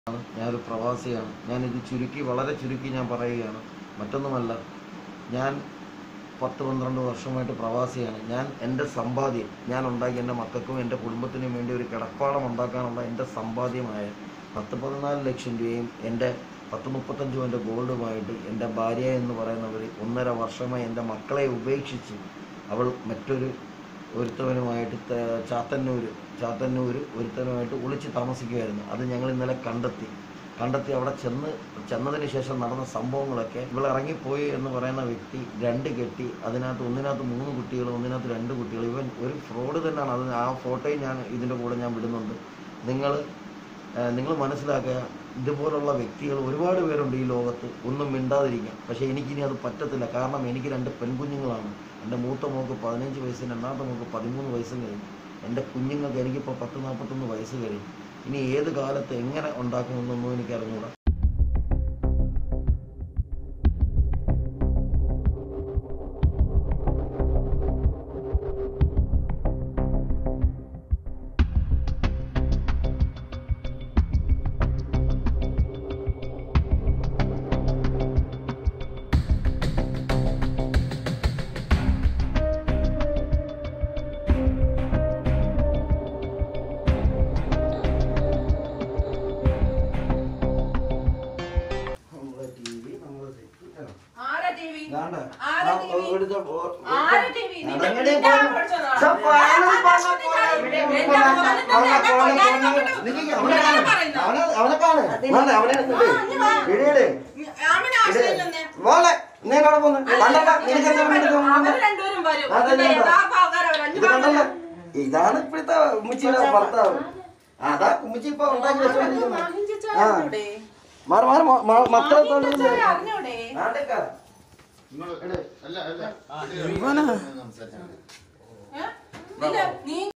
ആണ് ഞാനൊരു പ്രവാസിയാണ് ഞാനിത് ചുരുക്കി വളരെ ചുരുക്കി ഞാൻ പറയുകയാണ് മറ്റൊന്നുമല്ല ഞാൻ പത്ത് പന്ത്രണ്ട് വർഷമായിട്ട് പ്രവാസിയാണ് ഞാൻ എൻ്റെ സമ്പാദ്യം ഞാൻ ഉണ്ടാക്കി എൻ്റെ മക്കൾക്കും എൻ്റെ കുടുംബത്തിനും വേണ്ടി ഒരു കിടപ്പാടം ഉണ്ടാക്കാനുള്ള എൻ്റെ സമ്പാദ്യമായ പത്ത് പതിനാല് ലക്ഷം രൂപയും എൻ്റെ പത്ത് മുപ്പത്തഞ്ച് എൻ്റെ ഗോൾഡുമായിട്ട് എൻ്റെ ഭാര്യ എന്ന് പറയുന്നവർ ഒന്നര വർഷമായി എൻ്റെ മക്കളെ ഉപേക്ഷിച്ച് അവൾ മറ്റൊരു ഒരുത്തവനുമായിട്ട് ത- ചാത്തന്നൂർ ചാത്തന്നൂർ ഒരുത്തനുമായിട്ട് ഒളിച്ച് താമസിക്കുകയായിരുന്നു അത് ഞങ്ങൾ ഇന്നലെ കണ്ടെത്തി കണ്ടെത്തി അവിടെ ചെന്ന് ചെന്നതിന് ശേഷം നടന്ന സംഭവങ്ങളൊക്കെ ഇവൾ ഇറങ്ങിപ്പോയി എന്ന് പറയുന്ന വ്യക്തി രണ്ട് കെട്ടി അതിനകത്ത് ഒന്നിനകത്ത് മൂന്ന് കുട്ടികൾ ഒന്നിനകത്ത് രണ്ട് കുട്ടികൾ ഇവൻ ഒരു ഫ്രോഡ് തന്നെയാണ് അത് ആ ഫോട്ടോയും ഞാൻ ഇതിൻ്റെ കൂടെ ഞാൻ വിടുന്നുണ്ട് നിങ്ങൾ നിങ്ങൾ മനസ്സിലാക്കുക ഇതുപോലുള്ള വ്യക്തികൾ ഒരുപാട് പേരുണ്ട് ഈ ലോകത്ത് ഒന്നും മിണ്ടാതിരിക്കാം പക്ഷേ എനിക്കിനി അത് പറ്റത്തില്ല കാരണം എനിക്ക് രണ്ട് പെൺകുഞ്ഞുങ്ങളാണ് എൻ്റെ മൂത്ത മോക്ക് പതിനഞ്ച് വയസ്സും രണ്ടാമത്തെ മോക്ക് പതിമൂന്ന് വയസ്സും കഴിഞ്ഞു എൻ്റെ കുഞ്ഞുങ്ങൾക്ക് എനിക്കിപ്പോൾ പത്ത് നാൽപ്പത്തൊന്ന് വയസ്സ് കഴിഞ്ഞു ഇനി ഏത് കാലത്ത് എങ്ങനെ ഉണ്ടാക്കുമെന്നൊന്നും എനിക്ക് അറിഞ്ഞൂടാ നമ്മളെ ടി വി നമ്മളെ ആരാ TV? ദാണ്ട. ആരാ ആ, TV? ഇവിടുത്തെ ഓ- ആരാ TV? നിന്റെ- അതങ്ങനെ നിന്റെ പോ- ആ പഠിച്ചതാ? സ- പാല് ഞാൻ പാല് പഠിച്ചത് പാല് ഞാൻ- ഇവിടെ എന്റെ ഇവിടെ മോനെ അവനെ തന്നെ അവനെ എന്നെ അവനെ കൊല്ലാനും അവനെ നോക്കണ്ട. നിക്ക് അവനെ അവനെ ഞാൻ കാണ്. പറയുന്നത്. അവനെ- അവനെ കാണ്. വേണ്ട, അവനെ എടുത്തിട്ട്. ആ, ഇനി വാ. ഇടി, ഇടി. അവന് ആവശ്യമില്ലെന്നേ. മോളെ, നീ എന്നോട് പോന്ന്. കണ്ടല്ലോ, അവര് നിനക്ക് എന്താ വേണ്ടത്? രണ്ടുപേരും വരും. അതെ, ഇതിന്റെ അതെ. യഥാർത്ഥ ആൾക്കാര് അവര് അഞ്ച് ഇത് കണ്ടല്ലോ പേരും. ഇതാണ് ഇപ്പോഴത്തെ ഉമ്മച്ചിയുടെ ഭർത്താവ് അതാ ഉമ്മച്ചി ഇപ്പൊ ഉണ്ടാക്കി വെച്ചോണ്ടിരിക്കുന്നത് മാഹിൻ ചേച്ചി ആ. അറിഞ്ഞൂടെ? മാറി മാറി മ- മ- മക്കളെ മാഹിൻ ചേച്ചി തൊഴിൽ അറിഞ്ഞൂടെ? നാട്ടിക്കാ ഏ? നിന്റെ- നീ